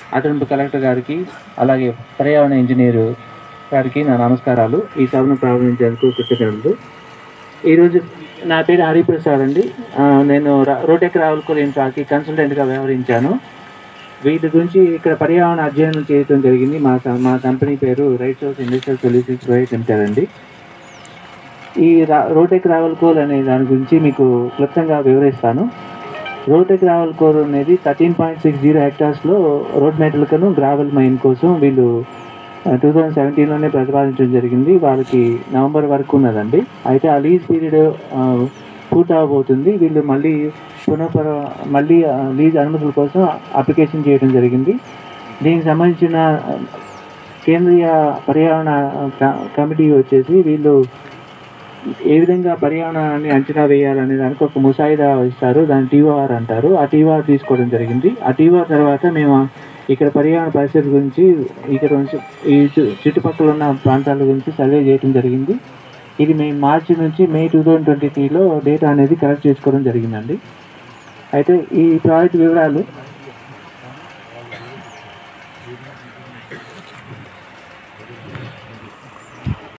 అదనపు కలెక్టర్ గారికి అలాగే పర్యావరణ ఇంజనీరు గారికి నా నమస్కారాలు ఈ సభను ప్రారంభించేందుకు కృతజ్ఞతలు ఈరోజు నా పేరు హరిప్రసాద్ అండి ఆ, నేను రా- రోటెక్ రావులకూర్ ఇన్ఫ్రాకి కన్సల్టెంట్గా వ్యవహరించాను వీటి గురించి ఇక్కడ పర్యావరణ అధ్యయనం చేయడం జరిగింది మా క- మా కంపెనీ పేరు right source industrial solutions private limited అండి ఈ రా రోటెక్ రావల్కోల్ అనే దాని గురించి మీకు క్లుప్తంగా వివరిస్తాను రోటెక్ రావల్కోర్ అనేది థర్టీన్ పాయింట్ సిక్స్ జీరో హెక్టార్స్లో రోడ్ మెటల్కను గ్రావెల్ మైన్ కోసం వీళ్ళు టూ థౌజండ్ సెవెంటీన్లోనే ప్రతిపాదించడం జరిగింది వాళ్ళకి నవంబర్ వరకు ఉన్నదండి అయితే ఆ లీజ్ పీరియడ్ పూర్తి అవబోతుంది వీళ్ళు మళ్ళీ పునఃపర మళ్ళీ ఆ, లీజ్ అనుమతుల కోసం అప్లికేషన్ చేయడం జరిగింది దీనికి సంబంధించిన ఆ, కేంద్రీయ పర్యావరణ క- కమిటీ వచ్చేసి వీళ్ళు ఏ విధంగా పర్యావరణాన్ని అంచనా వేయాలనే దానికి ఒక ముసాయిదా ఇస్తారు దాన్ని టీఓఆర్ అంటారు ఆ టీఓఆర్ తీసుకోవడం జరిగింది ఆ టీఓఆర్ తర్వాత మేము ఇక్కడ పర్యావరణ పరిస్థితి గురించి ఇక్కడ నుంచి ఈ చు- చుట్టుపక్కల ఉన్న ప్రాంతాల గురించి సర్వే చేయడం జరిగింది ఇది మేము మార్చి నుంచి మే టూ థౌజండ్ ట్వంటీ త్రీలో డేటా అనేది కలెక్ట్ చేసుకోవడం జరిగిందండి అయితే ఈ ప్రాజెక్ట్ వివరాలు